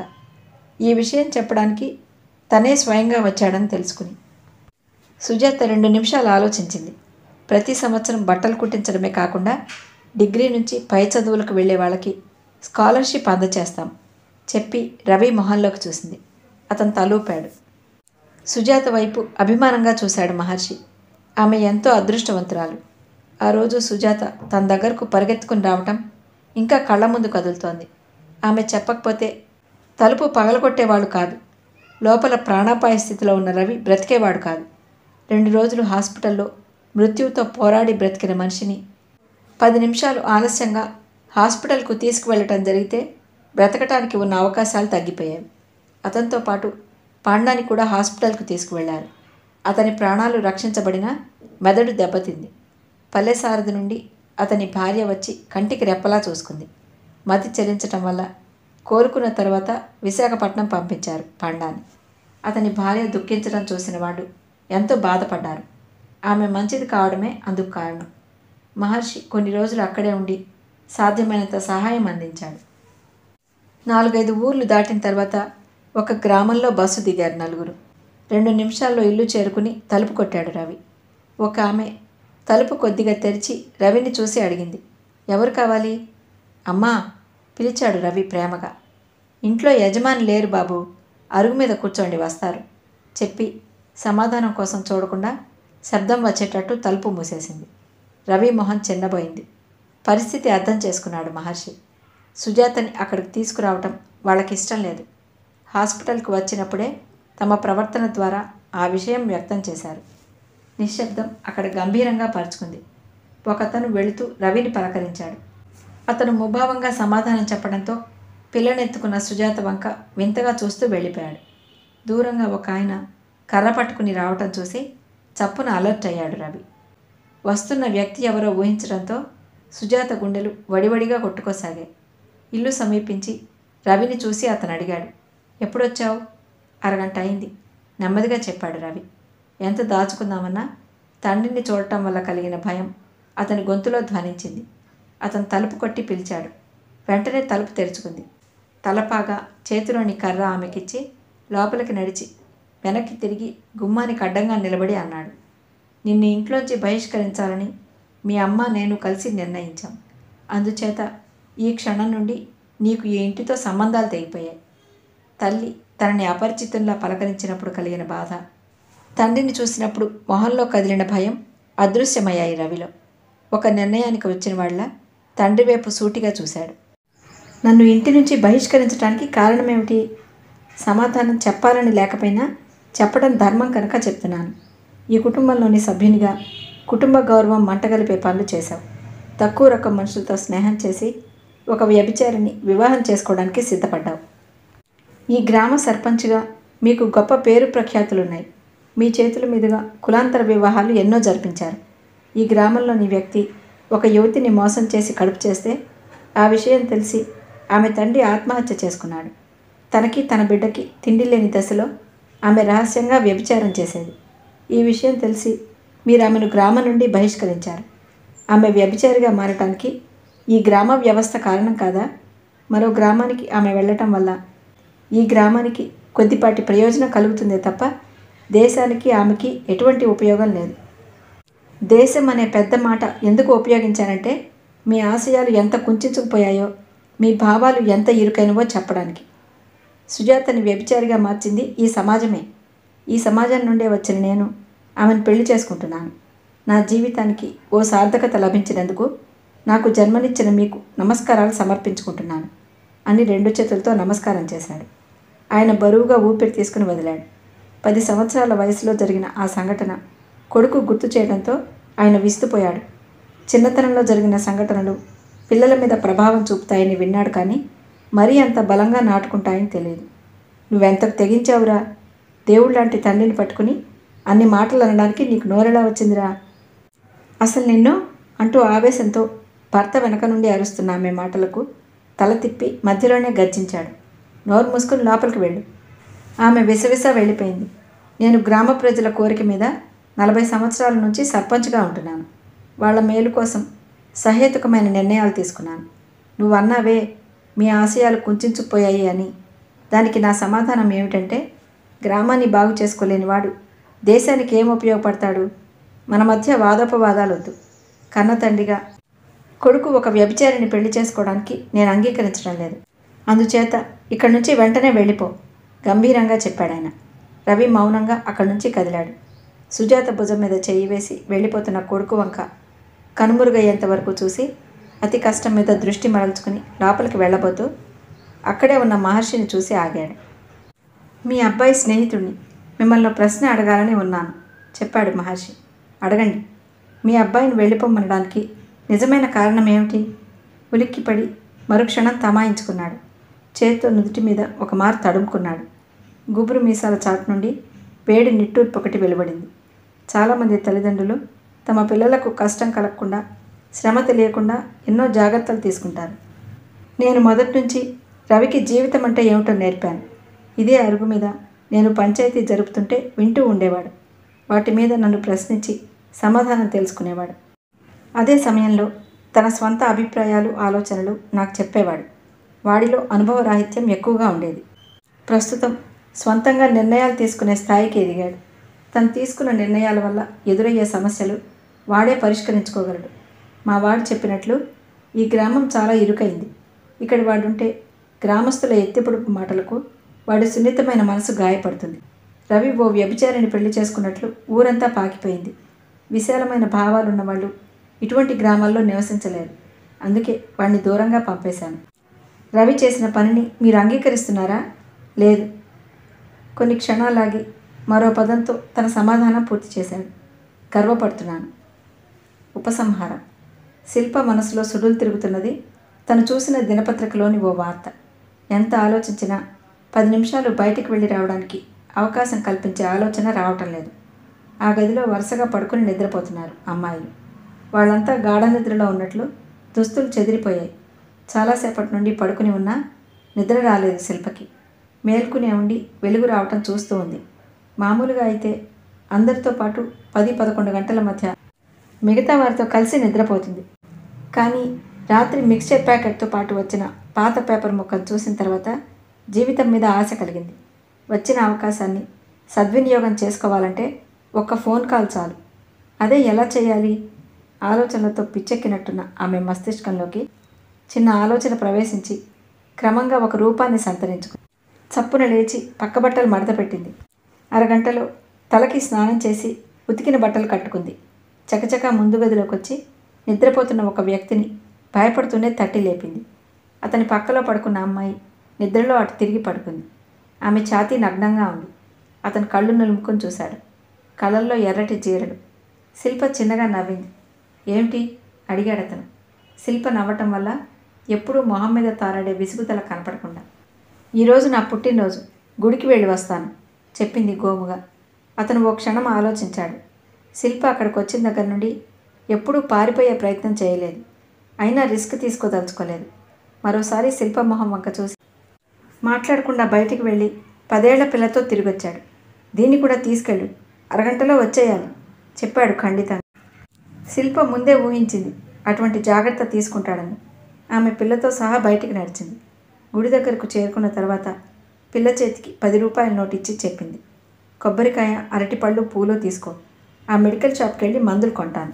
ఈ విషయం చెప్పడానికి తనే స్వయంగా వచ్చాడని తెలుసుకుని సుజాత రెండు నిమిషాలు ఆలోచించింది ప్రతి సంవత్సరం బట్టలు కుట్టించడమే కాకుండా డిగ్రీ నుంచి పై చదువులకు వెళ్ళే వాళ్ళకి స్కాలర్షిప్ అందచేస్తాం చెప్పి రవి మొహంలోకి చూసింది అతను తలూపాడు సుజాత వైపు అభిమానంగా చూశాడు మహర్షి ఆమె ఎంతో అదృష్టవంతురాలు ఆ రోజు సుజాత తన దగ్గరకు పరిగెత్తుకుని రావటం ఇంకా కళ్ళ ముందు కదులుతోంది ఆమె చెప్పకపోతే తలుపు పగలగొట్టేవాడు కాదు లోపల ప్రాణాపాయ స్థితిలో ఉన్న రవి బ్రతికేవాడు కాదు రెండు రోజులు హాస్పిటల్లో మృత్యువుతో పోరాడి బ్రతికిన మనిషిని పది నిమిషాలు ఆలస్యంగా హాస్పిటల్కు తీసుకువెళ్ళటం జరిగితే బ్రతకటానికి ఉన్న అవకాశాలు తగ్గిపోయాయి అతనితో పాటు పాండాని కూడా హాస్పిటల్కు తీసుకువెళ్లారు అతని ప్రాణాలు రక్షించబడిన మెదడు దెబ్బతింది పల్లెసారథి నుండి అతని భార్య వచ్చి కంటికి రెప్పలా చూసుకుంది మతి చెల్లించటం వల్ల కోరుకున్న తర్వాత విశాఖపట్నం పంపించారు పాండాని అతని భార్య దుఃఖించడం చూసిన వాళ్ళు ఎంతో బాధపడ్డారు ఆమె మంచిది కావడమే అందుకు కారణం మహర్షి కొన్ని రోజులు అక్కడే ఉండి సాధ్యమైనంత సహాయం అందించాడు నాలుగైదు ఊర్లు దాటిన తర్వాత ఒక గ్రామంలో బస్సు దిగారు నలుగురు రెండు నిమిషాల్లో ఇల్లు చేరుకుని తలుపు కొట్టాడు రవి ఒక ఆమె తలుపు కొద్దిగా తెరిచి రవిని చూసి అడిగింది ఎవరు కావాలి అమ్మా పిలిచాడు రవి ప్రేమగా ఇంట్లో యజమాని లేరు బాబు అరుగు మీద కూర్చోండి వస్తారు చెప్పి సమాధానం కోసం చూడకుండా శబ్దం వచ్చేటట్టు తలుపు మూసేసింది రవి మొహం చిన్నబోయింది పరిస్థితి అర్థం చేసుకున్నాడు మహర్షి సుజాతని అక్కడికి తీసుకురావటం వాళ్ళకి ఇష్టం లేదు హాస్పిటల్కి వచ్చినప్పుడే తమ ప్రవర్తన ద్వారా ఆ విషయం వ్యక్తం చేశారు నిశ్శబ్దం అక్కడ గంభీరంగా పరుచుకుంది ఒకతను వెళుతూ రవిని పలకరించాడు అతను ముభావంగా సమాధానం చెప్పడంతో పిల్లనెత్తుకున్న సుజాత వంక వింతగా చూస్తూ వెళ్ళిపోయాడు దూరంగా ఒక ఆయన కర్ర పట్టుకుని రావటం చూసి చప్పున అలర్ట్ అయ్యాడు రవి వస్తున్న వ్యక్తి ఎవరో ఊహించడంతో సుజాత గుండెలు వడివడిగా కొట్టుకోసాగాయి ఇల్లు సమీపించి రవిని చూసి అతను అడిగాడు ఎప్పుడొచ్చావు అరగంట అయింది నెమ్మదిగా చెప్పాడు రవి ఎంత దాచుకుందామన్నా తండ్రిని చూడటం వల్ల కలిగిన భయం అతని గొంతులో ధ్వనించింది అతను తలుపు కొట్టి పిలిచాడు వెంటనే తలుపు తెరుచుకుంది తలపాగా చేతిలోని కర్ర ఆమెకిచ్చి లోపలికి నడిచి వెనక్కి తిరిగి గుమ్మానికి అడ్డంగా నిలబడి అన్నాడు నిన్ను ఇంట్లోంచి బహిష్కరించాలని మీ అమ్మ నేను కలిసి నిర్ణయించాం అందుచేత ఈ క్షణం నుండి నీకు ఈ ఇంటితో సంబంధాలు తెగిపోయాయి తల్లి తనని అపరిచితుల్లా పలకరించినప్పుడు కలిగిన బాధ తండ్రిని చూసినప్పుడు మొహంలో కదిలిన భయం అదృశ్యమయ్యాయి రవిలో ఒక నిర్ణయానికి వచ్చిన వాళ్ళ తండ్రి వైపు సూటిగా చూశాడు నన్ను ఇంటి నుంచి బహిష్కరించడానికి కారణమేమిటి సమాధానం చెప్పాలని లేకపోయినా చెప్పడం ధర్మం కనుక చెప్తున్నాను ఈ కుటుంబంలోని సభ్యునిగా కుటుంబ గౌరవం మంటగలిపే పనులు చేశావు తక్కువ రకం మనుషులతో స్నేహం చేసి ఒక వ్యభిచారిని వివాహం చేసుకోవడానికి సిద్ధపడ్డావు ఈ గ్రామ సర్పంచ్గా మీకు గొప్ప పేరు ప్రఖ్యాతులున్నాయి మీ చేతుల మీదుగా కులాంతర వివాహాలు ఎన్నో జరిపించారు ఈ గ్రామంలోని వ్యక్తి ఒక యువతిని మోసం చేసి కడుపు చేస్తే ఆ విషయం తెలిసి ఆమె తండ్రి ఆత్మహత్య చేసుకున్నాడు తనకి తన బిడ్డకి తిండి లేని దశలో ఆమె రహస్యంగా వ్యభిచారం చేసేది ఈ విషయం తెలిసి మీరు ఆమెను గ్రామం నుండి బహిష్కరించారు ఆమె వ్యభిచారిగా మారటానికి ఈ గ్రామ వ్యవస్థ కారణం కాదా మరో గ్రామానికి ఆమె వెళ్ళటం వల్ల ఈ గ్రామానికి కొద్దిపాటి ప్రయోజనం కలుగుతుందే తప్ప దేశానికి ఆమెకి ఎటువంటి ఉపయోగం లేదు దేశం అనే పెద్ద మాట ఎందుకు ఉపయోగించానంటే మీ ఆశయాలు ఎంత కుంచుకుపోయాయో మీ భావాలు ఎంత ఇరుకైనవో చెప్పడానికి సుజాతని వ్యభిచారిగా మార్చింది ఈ సమాజమే ఈ సమాజం నుండే వచ్చిన నేను ఆమెను పెళ్లి చేసుకుంటున్నాను నా జీవితానికి ఓ సార్థకత లభించినందుకు నాకు జన్మనిచ్చిన మీకు నమస్కారాలు సమర్పించుకుంటున్నాను అని రెండు చేతులతో నమస్కారం చేశాడు ఆయన బరువుగా ఊపిరి తీసుకుని వదిలాడు పది సంవత్సరాల వయసులో జరిగిన ఆ సంఘటన కొడుకు గుర్తు చేయడంతో ఆయన విస్తుపోయాడు చిన్నతనంలో జరిగిన సంఘటనలు పిల్లల మీద ప్రభావం చూపుతాయని విన్నాడు కానీ మరీ అంత బలంగా నాటుకుంటాయని తెలియదు నువ్వెంతకు తెగించావురా దేవుళ్ళంటి తండ్రిని పట్టుకుని అన్ని మాటలు అనడానికి నీకు నోరెలా వచ్చిందిరా అసలు నిన్ను అంటూ ఆవేశంతో భర్త వెనక నుండి అరుస్తున్న ఆమె మాటలకు తల తిప్పి మధ్యలోనే గర్జించాడు నోరు మూసుకుని లోపలికి వెళ్ళు ఆమె విసవిస వెళ్ళిపోయింది నేను గ్రామ ప్రజల కోరిక మీద నలభై సంవత్సరాల నుంచి సర్పంచ్గా ఉంటున్నాను వాళ్ళ మేలు కోసం సహేతుకమైన నిర్ణయాలు తీసుకున్నాను నువ్వు అన్నావే మీ ఆశయాలు కుంచుకుపోయాయి అని దానికి నా సమాధానం ఏమిటంటే గ్రామాన్ని బాగు చేసుకోలేని వాడు దేశానికి ఏం ఉపయోగపడతాడు మన మధ్య వాదోపవాదాలు వద్దు కన్న తండ్రిగా కొడుకు ఒక వ్యభిచారిని పెళ్లి చేసుకోవడానికి నేను అంగీకరించడం లేదు అందుచేత ఇక్కడి నుంచి వెంటనే వెళ్ళిపో గంభీరంగా చెప్పాడు ఆయన రవి మౌనంగా అక్కడి నుంచి కదిలాడు సుజాత భుజం మీద చెయ్యి వేసి వెళ్ళిపోతున్న కొడుకు వంక కనుమరుగయ్యేంత వరకు చూసి అతి కష్టం మీద దృష్టి మరల్చుకుని లోపలికి వెళ్ళబోతూ అక్కడే ఉన్న మహర్షిని చూసి ఆగాడు మీ అబ్బాయి స్నేహితుడిని మిమ్మల్ని ఓ ప్రశ్న అడగాలని ఉన్నాను చెప్పాడు మహర్షి అడగండి మీ అబ్బాయిని వెళ్ళిపోమనడానికి నిజమైన కారణం ఏమిటి ఉలిక్కిపడి మరుక్షణం తమాయించుకున్నాడు చేత్తో నుదుటి మీద ఒక మారు తడుముకున్నాడు గుబురు మీసాల చాటు నుండి వేడి నిట్టూర్పు ఒకటి వెలువడింది చాలామంది తల్లిదండ్రులు తమ పిల్లలకు కష్టం కలగకుండా శ్రమ తెలియకుండా ఎన్నో జాగ్రత్తలు తీసుకుంటారు నేను మొదటి నుంచి రవికి జీవితం అంటే ఏమిటో నేర్పాను ఇదే అరుగు మీద నేను పంచాయతీ జరుపుతుంటే వింటూ ఉండేవాడు వాటి మీద నన్ను ప్రశ్నించి సమాధానం తెలుసుకునేవాడు అదే సమయంలో తన స్వంత అభిప్రాయాలు ఆలోచనలు నాకు చెప్పేవాడు వాడిలో అనుభవరాహిత్యం ఎక్కువగా ఉండేది ప్రస్తుతం స్వంతంగా నిర్ణయాలు తీసుకునే స్థాయికి ఎదిగాడు తను తీసుకున్న నిర్ణయాల వల్ల ఎదురయ్యే సమస్యలు వాడే పరిష్కరించుకోగలడు మా వాడు చెప్పినట్లు ఈ గ్రామం చాలా ఇరుకైంది ఇక్కడి వాడుంటే గ్రామస్తుల ఎత్తిపొడుపు మాటలకు వాడి సున్నితమైన మనసు గాయపడుతుంది రవి ఓ వ్యభిచారిని పెళ్లి చేసుకున్నట్లు ఊరంతా పాకిపోయింది విశాలమైన భావాలున్న వాళ్ళు ఇటువంటి గ్రామాల్లో నివసించలేరు అందుకే వాడిని దూరంగా పంపేశాను రవి చేసిన పనిని మీరు అంగీకరిస్తున్నారా లేదు కొన్ని క్షణాలాగి మరో పదంతో తన సమాధానం పూర్తి చేశాడు గర్వపడుతున్నాను ఉపసంహారం శిల్ప మనసులో సుడులు తిరుగుతున్నది తను చూసిన దినపత్రికలోని ఓ వార్త ఎంత ఆలోచించినా పది నిమిషాలు బయటికి వెళ్ళి రావడానికి అవకాశం కల్పించే ఆలోచన రావటం లేదు ఆ గదిలో వరుసగా పడుకుని నిద్రపోతున్నారు అమ్మాయిలు వాళ్ళంతా గాఢ నిద్రలో ఉన్నట్లు దుస్తులు చెదిరిపోయాయి చాలాసేపటి నుండి పడుకుని ఉన్నా నిద్ర రాలేదు శిల్పకి మేల్కునే ఉండి వెలుగు రావటం చూస్తూ ఉంది మామూలుగా అయితే అందరితో పాటు పది పదకొండు గంటల మధ్య మిగతా వారితో కలిసి నిద్రపోతుంది కానీ రాత్రి మిక్స్చర్ ప్యాకెట్తో పాటు వచ్చిన పాత పేపర్ ముక్కను చూసిన తర్వాత జీవితం మీద ఆశ కలిగింది వచ్చిన అవకాశాన్ని సద్వినియోగం చేసుకోవాలంటే ఒక్క ఫోన్ కాల్ చాలు అదే ఎలా చేయాలి ఆలోచనలతో పిచ్చెక్కినట్టున్న ఆమె మస్తిష్కంలోకి చిన్న ఆలోచన ప్రవేశించి క్రమంగా ఒక రూపాన్ని సంతరించుకుంది చప్పున లేచి పక్క బట్టలు మడత పెట్టింది అరగంటలో తలకి స్నానం చేసి ఉతికిన బట్టలు కట్టుకుంది చకచకా ముందు గదిలోకి వచ్చి నిద్రపోతున్న ఒక వ్యక్తిని భయపడుతూనే తట్టి లేపింది అతని పక్కలో పడుకున్న అమ్మాయి నిద్రలో అటు తిరిగి పడుకుంది ఆమె ఛాతీ నగ్నంగా ఉంది అతను కళ్ళు నులుముకొని చూశాడు కళ్ళల్లో ఎర్రటి జీరలు శిల్ప చిన్నగా నవ్వింది ఏమిటి అడిగాడు అతను శిల్ప నవ్వటం వల్ల ఎప్పుడూ మొహం మీద తారాడే విసుగుదల కనపడకుండా ఈరోజు నా పుట్టినరోజు గుడికి వెళ్ళి వస్తాను చెప్పింది గోముగా అతను ఓ క్షణం ఆలోచించాడు శిల్ప అక్కడికి వచ్చిన దగ్గర నుండి ఎప్పుడూ పారిపోయే ప్రయత్నం చేయలేదు అయినా రిస్క్ తీసుకోదలుచుకోలేదు మరోసారి శిల్ప మొహం వంక చూసి మాట్లాడకుండా బయటికి వెళ్ళి పదేళ్ల పిల్లతో తిరిగొచ్చాడు దీన్ని కూడా తీసుకెళ్ళు అరగంటలో వచ్చేయాలి చెప్పాడు ఖండితంగా శిల్ప ముందే ఊహించింది అటువంటి జాగ్రత్త తీసుకుంటాడని ఆమె పిల్లతో సహా బయటికి నడిచింది గుడి దగ్గరకు చేరుకున్న తర్వాత పిల్ల చేతికి పది రూపాయల నోటు ఇచ్చి చెప్పింది కొబ్బరికాయ అరటిపళ్ళు పూలు తీసుకో ఆ మెడికల్ షాప్కి వెళ్ళి మందులు కొంటాను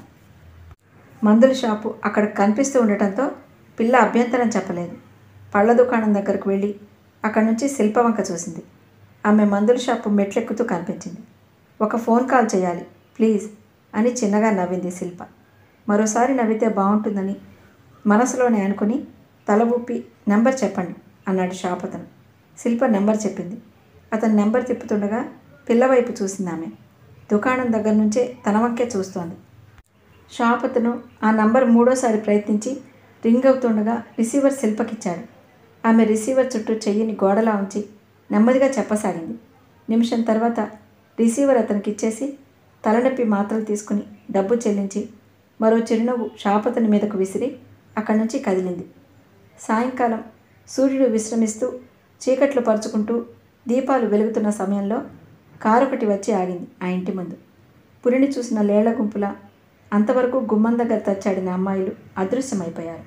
మందుల షాపు అక్కడ కనిపిస్తూ ఉండటంతో పిల్ల అభ్యంతరం చెప్పలేదు పళ్ళ దుకాణం దగ్గరకు వెళ్ళి అక్కడి నుంచి శిల్పవంక చూసింది ఆమె మందుల షాపు మెట్లెక్కుతూ కనిపించింది ఒక ఫోన్ కాల్ చేయాలి ప్లీజ్ అని చిన్నగా నవ్వింది శిల్ప మరోసారి నవ్వితే బాగుంటుందని మనసులోనే అనుకుని తల ఊపి నెంబర్ చెప్పండి అన్నాడు షాప్ అతను శిల్ప నెంబర్ చెప్పింది అతను నెంబర్ తిప్పుతుండగా పిల్లవైపు చూసింది ఆమె దుకాణం దగ్గర నుంచే తన వంకే చూస్తోంది షాప్ అతను ఆ నంబర్ మూడోసారి ప్రయత్నించి రింగ్ అవుతుండగా రిసీవర్ శిల్పకిచ్చాడు ఆమె రిసీవర్ చుట్టూ చెయ్యిని గోడలా ఉంచి నెమ్మదిగా చెప్పసాగింది నిమిషం తర్వాత రిసీవర్ అతనికి ఇచ్చేసి తలనొప్పి మాత్రలు తీసుకుని డబ్బు చెల్లించి మరో చిరునవ్వు షాప్ అతని మీదకు విసిరి అక్కడి నుంచి కదిలింది సాయంకాలం సూర్యుడు విశ్రమిస్తూ చీకట్లు పరుచుకుంటూ దీపాలు వెలుగుతున్న సమయంలో కారు ఒకటి వచ్చి ఆగింది ఆ ఇంటి ముందు పురిని చూసిన లేళ్ల గుంపులా అంతవరకు గుమ్మం దగ్గర తచ్చాడిన అమ్మాయిలు అదృశ్యమైపోయారు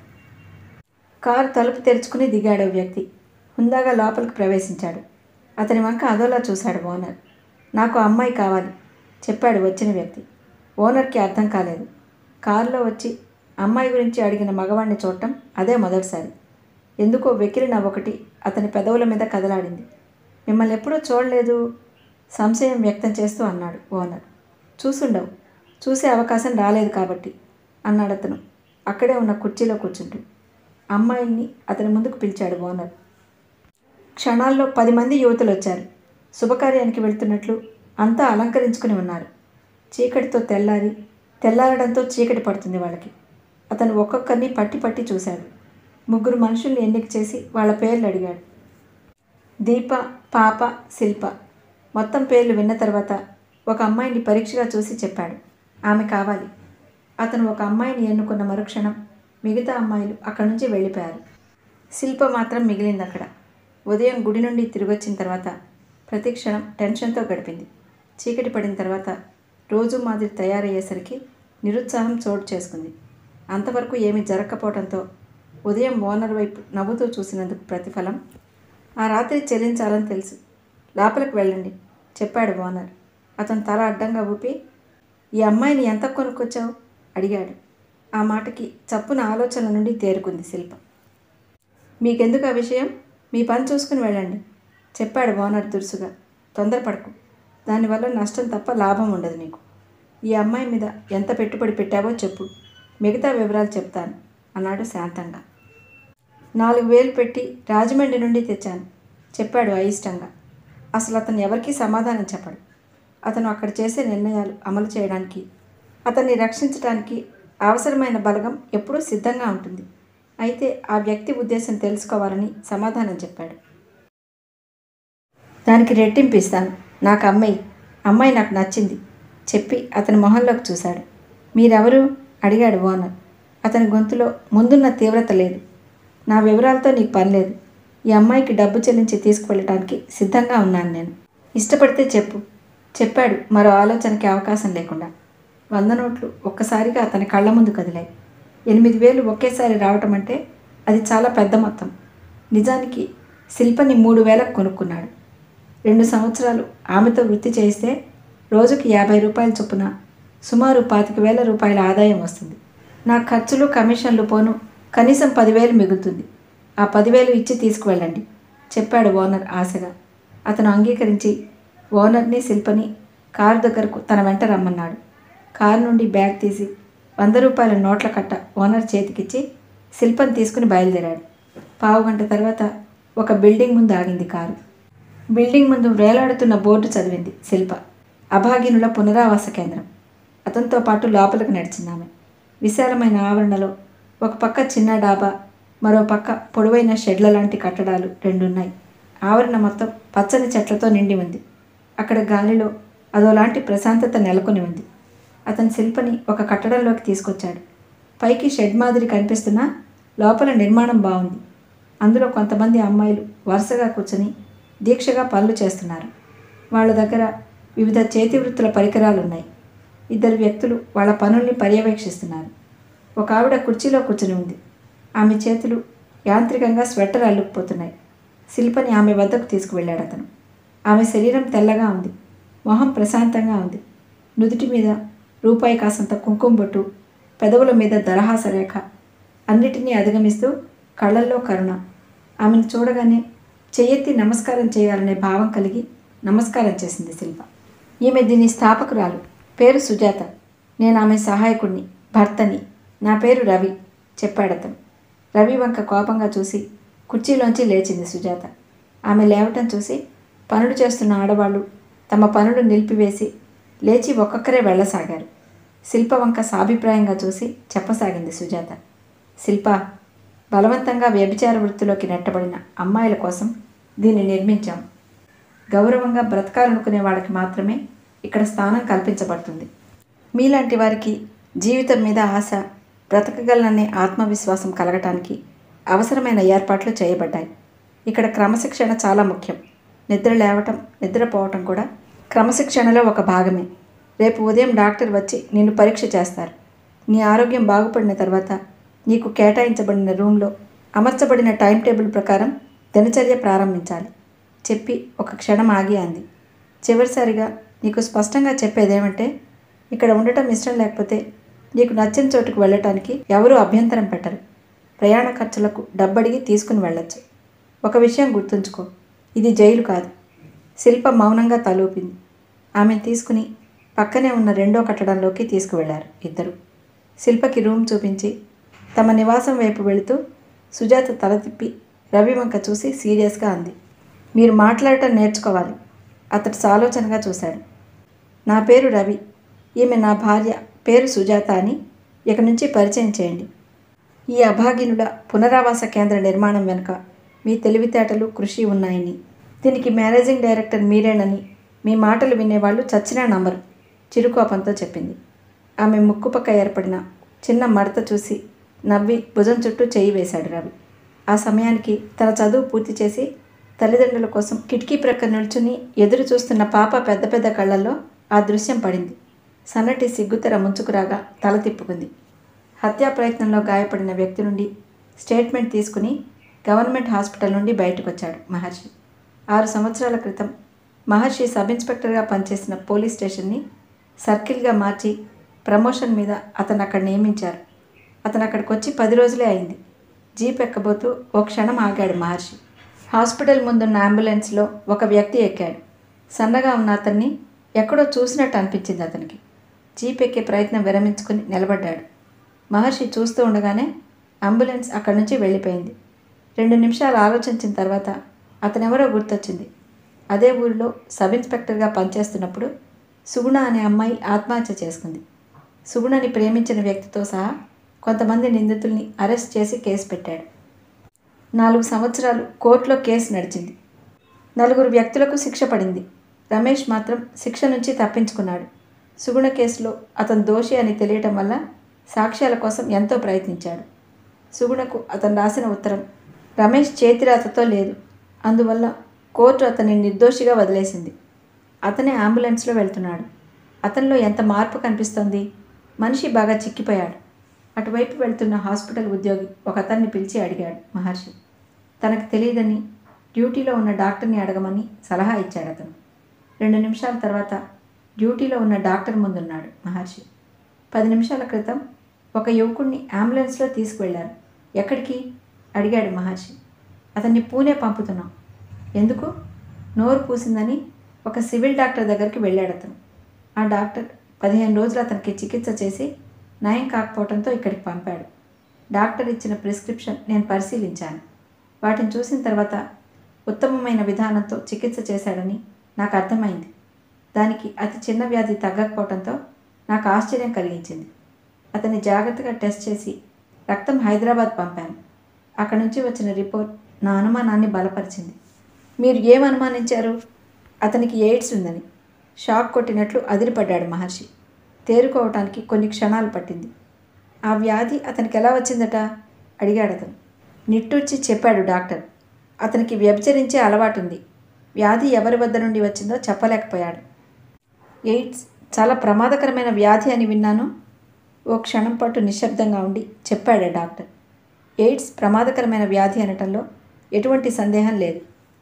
కారు తలుపు తెరుచుకుని దిగాడు ఓ వ్యక్తి హుందాగా లోపలికి ప్రవేశించాడు అతని వంక అదోలా చూశాడు ఓనర్ నాకు ఆ అమ్మాయి కావాలి చెప్పాడు వచ్చిన వ్యక్తి ఓనర్కి అర్థం కాలేదు కారులో వచ్చి అమ్మాయి గురించి అడిగిన మగవాణ్ణి చూడటం అదే మొదటిసారి ఎందుకో వెకిలి నవ్వొకటి అతని పెదవుల మీద కదలాడింది మిమ్మల్ని ఎప్పుడూ చూడలేదు సంశయం వ్యక్తం చేస్తూ అన్నాడు ఓనర్ చూసుండవు చూసే అవకాశం రాలేదు కాబట్టి అన్నాడు అతను అక్కడే ఉన్న కుర్చీలో కూర్చుంటూ అమ్మాయిని అతని ముందుకు పిలిచాడు ఓనర్ క్షణాల్లో పది మంది యువతులు వచ్చారు శుభకార్యానికి వెళ్తున్నట్లు అంతా అలంకరించుకుని ఉన్నారు చీకటితో తెల్లారి తెల్లారడంతో చీకటి పడుతుంది వాళ్ళకి అతను ఒక్కొక్కరిని పట్టి పట్టి చూశాడు ముగ్గురు మనుషుల్ని ఎన్నిక చేసి వాళ్ళ పేర్లు అడిగాడు దీప పాప శిల్ప మొత్తం పేర్లు విన్న తర్వాత ఒక అమ్మాయిని పరీక్షగా చూసి చెప్పాడు ఆమె కావాలి అతను ఒక అమ్మాయిని ఎన్నుకున్న మరుక్షణం మిగతా అమ్మాయిలు అక్కడి నుంచి వెళ్ళిపోయారు శిల్ప మాత్రం మిగిలింది అక్కడ ఉదయం గుడి నుండి తిరిగొచ్చిన తర్వాత ప్రతి క్షణం టెన్షన్తో గడిపింది చీకటి పడిన తర్వాత రోజు మాదిరి తయారయ్యేసరికి నిరుత్సాహం చోటు చేసుకుంది అంతవరకు ఏమీ జరగకపోవడంతో ఉదయం ఓనర్ వైపు నవ్వుతూ చూసినందుకు ప్రతిఫలం ఆ రాత్రి చెల్లించాలని తెలుసు లోపలికి వెళ్ళండి చెప్పాడు ఓనర్ అతను తల అడ్డంగా ఊపి ఈ అమ్మాయిని ఎంత కొనుక్కొచ్చావు అడిగాడు ఆ మాటకి చప్పున ఆలోచన నుండి తేరుకుంది శిల్ప మీకెందుకు ఆ విషయం మీ పని చూసుకుని వెళ్ళండి చెప్పాడు ఓనర్ దురుసుగా తొందరపడకు దానివల్ల నష్టం తప్ప లాభం ఉండదు నీకు ఈ అమ్మాయి మీద ఎంత పెట్టుబడి పెట్టావో చెప్పు మిగతా వివరాలు చెప్తాను అన్నాడు శాంతంగా నాలుగు వేలు పెట్టి రాజమండ్రి నుండి తెచ్చాను చెప్పాడు అయిష్టంగా అసలు అతను ఎవరికీ సమాధానం చెప్పడు అతను అక్కడ చేసే నిర్ణయాలు అమలు చేయడానికి అతన్ని రక్షించడానికి అవసరమైన బలగం ఎప్పుడూ సిద్ధంగా ఉంటుంది అయితే ఆ వ్యక్తి ఉద్దేశం తెలుసుకోవాలని సమాధానం చెప్పాడు దానికి రెట్టింపు ఇస్తాను నాకు అమ్మాయి అమ్మాయి నాకు నచ్చింది చెప్పి అతని మొహంలోకి చూశాడు మీరెవరు అడిగాడు ఓనర్ అతని గొంతులో ముందున్న తీవ్రత లేదు నా వివరాలతో నీకు పని లేదు ఈ అమ్మాయికి డబ్బు చెల్లించి తీసుకువెళ్ళటానికి సిద్ధంగా ఉన్నాను నేను ఇష్టపడితే చెప్పు చెప్పాడు మరో ఆలోచనకి అవకాశం లేకుండా వంద నోట్లు ఒక్కసారిగా అతని కళ్ళ ముందు కదిలాయి ఎనిమిది వేలు ఒకేసారి రావటం అంటే అది చాలా పెద్ద మొత్తం నిజానికి శిల్పని మూడు వేలకు కొనుక్కున్నాడు రెండు సంవత్సరాలు ఆమెతో వృత్తి చేస్తే రోజుకి యాభై రూపాయల చొప్పున సుమారు పాతిక వేల రూపాయల ఆదాయం వస్తుంది నా ఖర్చులు కమిషన్లు పోను కనీసం పదివేలు మిగులుతుంది ఆ పదివేలు ఇచ్చి తీసుకువెళ్ళండి చెప్పాడు ఓనర్ ఆశగా అతను అంగీకరించి ఓనర్ని శిల్పని కారు దగ్గరకు తన వెంట రమ్మన్నాడు కారు నుండి బ్యాగ్ తీసి వంద రూపాయల నోట్ల కట్ట ఓనర్ చేతికిచ్చి శిల్పని తీసుకుని బయలుదేరాడు పావు గంట తర్వాత ఒక బిల్డింగ్ ముందు ఆగింది కారు బిల్డింగ్ ముందు వేలాడుతున్న బోర్డు చదివింది శిల్ప అభాగినుల పునరావాస కేంద్రం అతనితో పాటు లోపలికి నడిచింది ఆమె విశాలమైన ఆవరణలో ఒక పక్క చిన్న డాబా మరో పక్క పొడవైన షెడ్ల లాంటి కట్టడాలు రెండున్నాయి ఆవరణ మొత్తం పచ్చని చెట్లతో నిండి ఉంది అక్కడ గాలిలో అదోలాంటి ప్రశాంతత నెలకొని ఉంది అతని శిల్పని ఒక కట్టడంలోకి తీసుకొచ్చాడు పైకి షెడ్ మాదిరి కనిపిస్తున్నా లోపల నిర్మాణం బాగుంది అందులో కొంతమంది అమ్మాయిలు వరుసగా కూర్చొని దీక్షగా పనులు చేస్తున్నారు వాళ్ళ దగ్గర వివిధ చేతి వృత్తుల పరికరాలు ఉన్నాయి ఇద్దరు వ్యక్తులు వాళ్ళ పనుల్ని పర్యవేక్షిస్తున్నారు ఒక ఆవిడ కుర్చీలో కూర్చుని ఉంది ఆమె చేతులు యాంత్రికంగా స్వెటర్ అల్లుకుపోతున్నాయి శిల్పని ఆమె వద్దకు తీసుకువెళ్ళాడు అతను ఆమె శరీరం తెల్లగా ఉంది మొహం ప్రశాంతంగా ఉంది నుదుటి మీద రూపాయి కాసంత కుంకుమ బొట్టు పెదవుల మీద దరహాస రేఖ అన్నిటినీ అధిగమిస్తూ కళ్ళల్లో కరుణ ఆమెను చూడగానే చెయ్యెత్తి నమస్కారం చేయాలనే భావం కలిగి నమస్కారం చేసింది శిల్ప ఈమె దీని స్థాపకురాలు పేరు సుజాత నేను ఆమె సహాయకుడిని భర్తని నా పేరు రవి చెప్పాడతను రవి వంక కోపంగా చూసి కుర్చీలోంచి లేచింది సుజాత ఆమె లేవటం చూసి పనులు చేస్తున్న ఆడవాళ్ళు తమ పనులు నిలిపివేసి లేచి ఒక్కొక్కరే వెళ్ళసాగారు శిల్ప వంక సాభిప్రాయంగా చూసి చెప్పసాగింది సుజాత శిల్ప బలవంతంగా వ్యభిచార వృత్తిలోకి నెట్టబడిన అమ్మాయిల కోసం దీన్ని నిర్మించాం గౌరవంగా బ్రతకాలనుకునే వాళ్ళకి మాత్రమే ఇక్కడ స్థానం కల్పించబడుతుంది మీలాంటి వారికి జీవితం మీద ఆశ బ్రతకగలననే ఆత్మవిశ్వాసం కలగటానికి అవసరమైన ఏర్పాట్లు చేయబడ్డాయి ఇక్కడ క్రమశిక్షణ చాలా ముఖ్యం నిద్ర లేవటం నిద్రపోవటం కూడా క్రమశిక్షణలో ఒక భాగమే రేపు ఉదయం డాక్టర్ వచ్చి నిన్ను పరీక్ష చేస్తారు నీ ఆరోగ్యం బాగుపడిన తర్వాత నీకు కేటాయించబడిన రూమ్లో అమర్చబడిన టైం టేబుల్ ప్రకారం దినచర్య ప్రారంభించాలి చెప్పి ఒక క్షణం ఆగి అంది చివరిసారిగా నీకు స్పష్టంగా చెప్పేదేమంటే ఇక్కడ ఉండటం ఇష్టం లేకపోతే నీకు నచ్చిన చోటుకు వెళ్ళటానికి ఎవరూ అభ్యంతరం పెట్టరు ప్రయాణ ఖర్చులకు డబ్బడిగి తీసుకుని వెళ్ళొచ్చు ఒక విషయం గుర్తుంచుకో ఇది జైలు కాదు శిల్ప మౌనంగా తలూపింది ఆమెను తీసుకుని పక్కనే ఉన్న రెండో కట్టడంలోకి తీసుకువెళ్లారు ఇద్దరు శిల్పకి రూమ్ చూపించి తమ నివాసం వైపు వెళుతూ సుజాత తల తిప్పి రవి వంక చూసి సీరియస్గా అంది మీరు మాట్లాడటం నేర్చుకోవాలి అతడు సాలోచనగా చూశాడు నా పేరు రవి ఈమె నా భార్య పేరు సుజాత అని ఇక నుంచి పరిచయం చేయండి ఈ అభాగినుల పునరావాస కేంద్ర నిర్మాణం వెనుక మీ తెలివితేటలు కృషి ఉన్నాయని దీనికి మేనేజింగ్ డైరెక్టర్ మీరేనని మీ మాటలు వినేవాళ్ళు చచ్చినా నమ్మరు చిరుకోపంతో చెప్పింది ఆమె ముక్కు పక్క ఏర్పడిన చిన్న మడత చూసి నవ్వి భుజం చుట్టూ చేయి వేశాడు రవి ఆ సమయానికి తన చదువు పూర్తి చేసి తల్లిదండ్రుల కోసం కిటికీ ప్రక్క నిల్చుని ఎదురు చూస్తున్న పాప పెద్ద పెద్ద కళ్ళల్లో ఆ దృశ్యం పడింది సన్నటి సిగ్గుతెర ముంచుకురాగా తల తిప్పుకుంది హత్యా ప్రయత్నంలో గాయపడిన వ్యక్తి నుండి స్టేట్మెంట్ తీసుకుని గవర్నమెంట్ హాస్పిటల్ నుండి బయటకు వచ్చాడు మహర్షి ఆరు సంవత్సరాల క్రితం మహర్షి సబ్ ఇన్స్పెక్టర్గా పనిచేసిన పోలీస్ స్టేషన్ని సర్కిల్గా మార్చి ప్రమోషన్ మీద అతను అక్కడ నియమించారు అతను అక్కడికి వచ్చి పది రోజులే అయింది జీప్ ఎక్కబోతూ ఓ క్షణం ఆగాడు మహర్షి హాస్పిటల్ ముందున్న అంబులెన్స్లో ఒక వ్యక్తి ఎక్కాడు సన్నగా ఉన్న అతన్ని ఎక్కడో చూసినట్టు అనిపించింది అతనికి జీప్ ఎక్కే ప్రయత్నం విరమించుకుని నిలబడ్డాడు మహర్షి చూస్తూ ఉండగానే అంబులెన్స్ అక్కడి నుంచి వెళ్ళిపోయింది రెండు నిమిషాలు ఆలోచించిన తర్వాత అతనెవరో గుర్తొచ్చింది అదే ఊరిలో సబ్ ఇన్స్పెక్టర్గా పనిచేస్తున్నప్పుడు సుగుణ అనే అమ్మాయి ఆత్మహత్య చేసుకుంది సుగుణని ప్రేమించిన వ్యక్తితో సహా కొంతమంది నిందితుల్ని అరెస్ట్ చేసి కేసు పెట్టాడు నాలుగు సంవత్సరాలు కోర్టులో కేసు నడిచింది నలుగురు వ్యక్తులకు శిక్ష పడింది రమేష్ మాత్రం శిక్ష నుంచి తప్పించుకున్నాడు సుగుణ కేసులో అతను దోషి అని తెలియటం వల్ల సాక్ష్యాల కోసం ఎంతో ప్రయత్నించాడు సుగుణకు అతను రాసిన ఉత్తరం రమేష్ చేతిరాతతో లేదు అందువల్ల కోర్టు అతన్ని నిర్దోషిగా వదిలేసింది అతనే అంబులెన్స్లో వెళ్తున్నాడు అతనిలో ఎంత మార్పు కనిపిస్తోంది మనిషి బాగా చిక్కిపోయాడు అటువైపు వెళ్తున్న హాస్పిటల్ ఉద్యోగి ఒక అతన్ని పిలిచి అడిగాడు మహర్షి తనకు తెలియదని డ్యూటీలో ఉన్న డాక్టర్ని అడగమని సలహా ఇచ్చాడు అతను రెండు నిమిషాల తర్వాత డ్యూటీలో ఉన్న డాక్టర్ ముందున్నాడు మహర్షి పది నిమిషాల క్రితం ఒక యువకుడిని అంబులెన్స్లో తీసుకువెళ్ళారు ఎక్కడికి అడిగాడు మహర్షి అతన్ని పూణే పంపుతున్నాం ఎందుకు నోరు పూసిందని ఒక సివిల్ డాక్టర్ దగ్గరికి వెళ్ళాడు అతను ఆ డాక్టర్ పదిహేను రోజులు అతనికి చికిత్స చేసి నయం కాకపోవడంతో ఇక్కడికి పంపాడు డాక్టర్ ఇచ్చిన ప్రిస్క్రిప్షన్ నేను పరిశీలించాను వాటిని చూసిన తర్వాత ఉత్తమమైన విధానంతో చికిత్స చేశాడని నాకు అర్థమైంది దానికి అతి చిన్న వ్యాధి తగ్గకపోవడంతో నాకు ఆశ్చర్యం కలిగించింది అతన్ని జాగ్రత్తగా టెస్ట్ చేసి రక్తం హైదరాబాద్ పంపాను అక్కడి నుంచి వచ్చిన రిపోర్ట్ నా అనుమానాన్ని బలపరిచింది మీరు ఏం అనుమానించారు అతనికి ఎయిడ్స్ ఉందని షాక్ కొట్టినట్లు అదిరిపడ్డాడు మహర్షి తేరుకోవటానికి కొన్ని క్షణాలు పట్టింది ఆ వ్యాధి అతనికి ఎలా వచ్చిందట అడిగాడు అతను నిట్టూర్చి చెప్పాడు డాక్టర్ అతనికి వ్యభిచరించే అలవాటుంది వ్యాధి ఎవరి వద్ద నుండి వచ్చిందో చెప్పలేకపోయాడు ఎయిడ్స్ చాలా ప్రమాదకరమైన వ్యాధి అని విన్నాను ఓ క్షణం పాటు నిశ్శబ్దంగా ఉండి చెప్పాడు డాక్టర్ ఎయిడ్స్ ప్రమాదకరమైన వ్యాధి అనటంలో ఎటువంటి సందేహం లేదు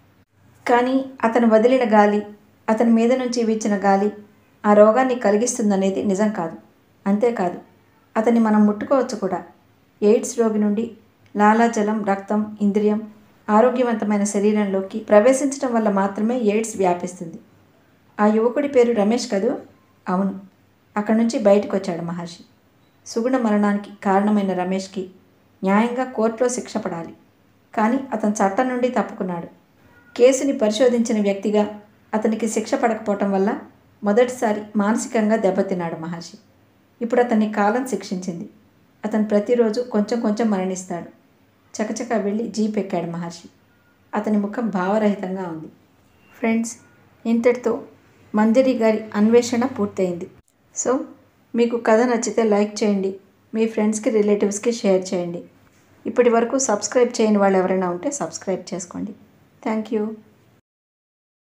కానీ అతను వదిలిన గాలి అతని మీద నుంచి వీచిన గాలి ఆ రోగాన్ని కలిగిస్తుందనేది నిజం కాదు అంతేకాదు అతన్ని మనం ముట్టుకోవచ్చు కూడా ఎయిడ్స్ రోగి నుండి లాలాజలం రక్తం ఇంద్రియం ఆరోగ్యవంతమైన శరీరంలోకి ప్రవేశించడం వల్ల మాత్రమే ఎయిడ్స్ వ్యాపిస్తుంది ఆ యువకుడి పేరు రమేష్ కదూ అవును అక్కడి నుంచి బయటకు వచ్చాడు మహర్షి సుగుణ మరణానికి కారణమైన రమేష్కి న్యాయంగా కోర్టులో శిక్ష పడాలి కానీ అతను చట్టం నుండి తప్పుకున్నాడు కేసుని పరిశోధించిన వ్యక్తిగా అతనికి శిక్ష పడకపోవటం వల్ల మొదటిసారి మానసికంగా దెబ్బతిన్నాడు మహర్షి ఇప్పుడు అతన్ని కాలం శిక్షించింది అతను ప్రతిరోజు కొంచెం కొంచెం మరణిస్తాడు చకచకా వెళ్ళి జీప్ ఎక్కాడు మహర్షి అతని ముఖం భావరహితంగా ఉంది ఫ్రెండ్స్ ఇంతటితో మంజరి గారి అన్వేషణ పూర్తయింది సో మీకు కథ నచ్చితే లైక్ చేయండి మీ ఫ్రెండ్స్కి రిలేటివ్స్కి షేర్ చేయండి ఇప్పటి వరకు సబ్స్క్రైబ్ చేయని వాళ్ళు ఎవరైనా ఉంటే సబ్స్క్రైబ్ చేసుకోండి థ్యాంక్ యూ